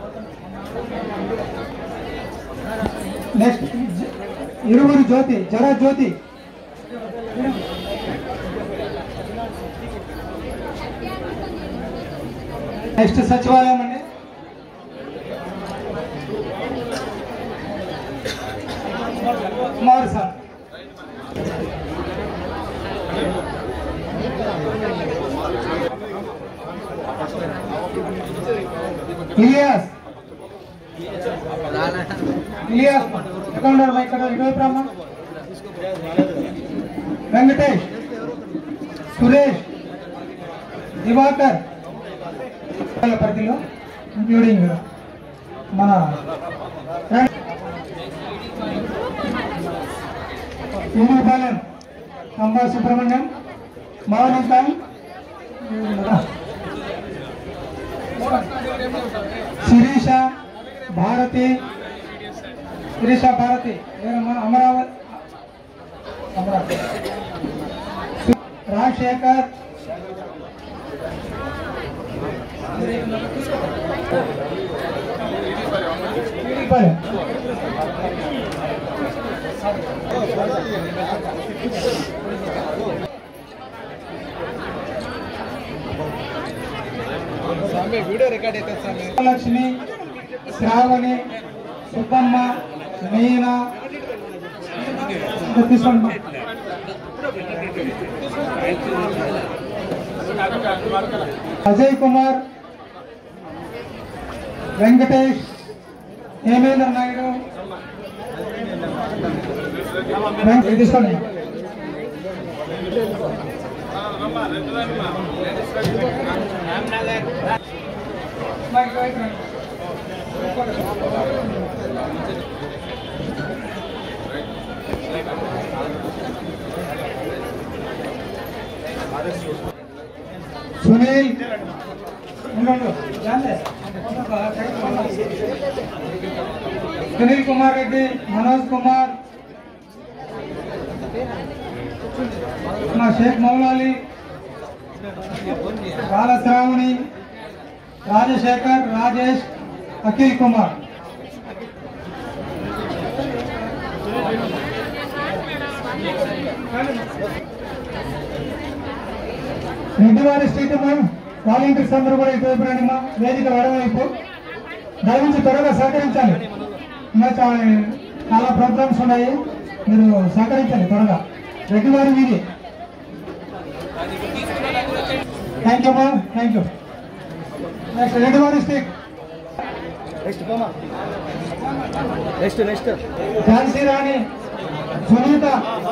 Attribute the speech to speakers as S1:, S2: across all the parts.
S1: Next ఇరువురు జ్యోతి జర జ్యోతి next సచివాలయం అండి కుమార్ సార్ ఇలియాస్ ఇలియాస్ ఎక్కడ ఉన్నారు బా ఇక్కడ ఇటువైపు రమ్మా వెంకటేష్ సురేష్ దివాకర్ వాళ్ళ పరిధిలో ఇంక్లూడింగ్ మన పాలెం అంబా సుబ్రహ్మణ్యం మౌనిక శిరీష భారతి శిరీష భారతి ఎవరమ్మా అమరావతి అమరావతి రాజశేఖర్ పాలెం.
S2: వీడియో రికార్డ్ అయితే స్వామి
S1: లక్ష్మి శ్రావణి సుబ్బమ్మ మీనా ఇంకా తీసుకోండి అజయ్ కుమార్ వెంకటేష్ హేమేంద్ర నాయుడు వెంక- ఇది తీసుకోండి మైక్ మైక్ రండి. సునీల్ ఉండు, జాన్లే. సునీల్ కుమార్ రెడ్డి మనోజ్ కుమార్ మా Shaik Moulali Balasravani Rajasekhar Rajesh Akhil Kumar Reddivari street ma'am volunteers అందరూ కూడా ఇటువైపు రండి మా వేదిక ఎడమవైపు దయవుంచి త్వరగా సహకరించాలి ఇంకా చాలా చాలా ప్రోగ్రామ్స్ ఉన్నాయి మీరు సహకరించాలి త్వరగా రెడ్డివారి వీధి thank you ma'am thank you next Reddivari street
S2: next పోమా నెక్స్ట్ నెక్స్ట్
S1: ఝాన్సీ రాణి సునీత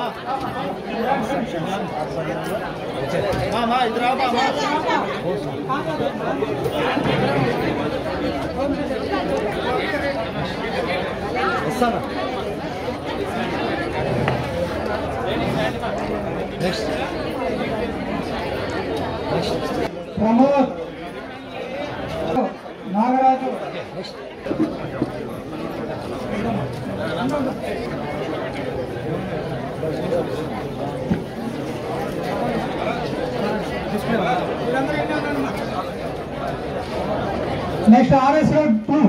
S2: మా ఇద్దరు రాబా వస్తానా next
S1: Pramod Nagaraju next RS road two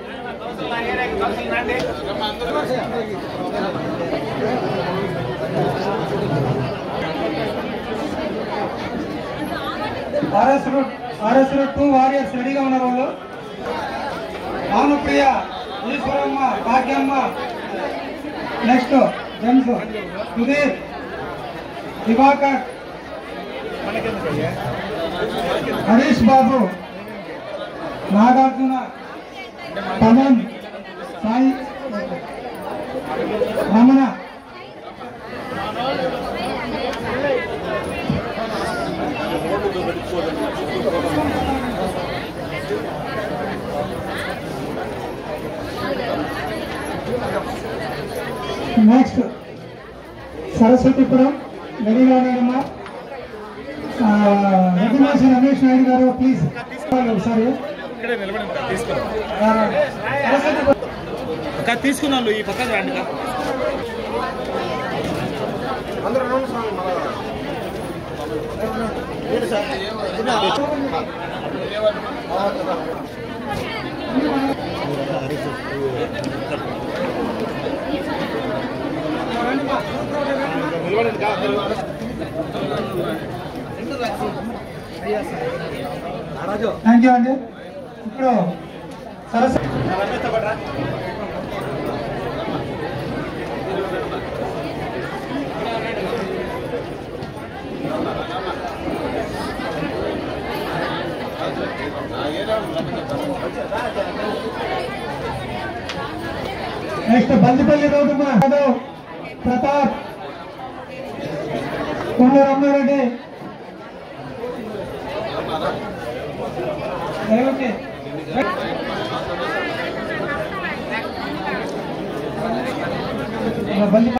S1: RS road RS road two warriors రెడీగా ఉన్నారు వాళ్ళు Bhanupriya Eswaramma Bhagyamma next James Sudheer Divakar Harish Babu Nagarjuna Pavan Sai Ramana next Saraswathipuram రెడీగా ఉన్నాడమ్మా రెడ్డిమాసి రమేష్ నాయుడు గారు ప్లీజ్ ఒకసారి
S2: ఇక్కడే నిలబడి తీసుకున్నాం
S1: ఆ, సరస్వతిపురం
S2: అక్క తీసుకున్నాను ఈ పక్కన రండి అందరూ
S1: థ్యాంక్ యూ అండి ఇప్పుడు సరస్వ నెక్స్ట్ బందిపల్లి రోడ్డు మా యాదవ్ ప్రతాప్ కొండ రమణారెడ్డి రేవతి బంది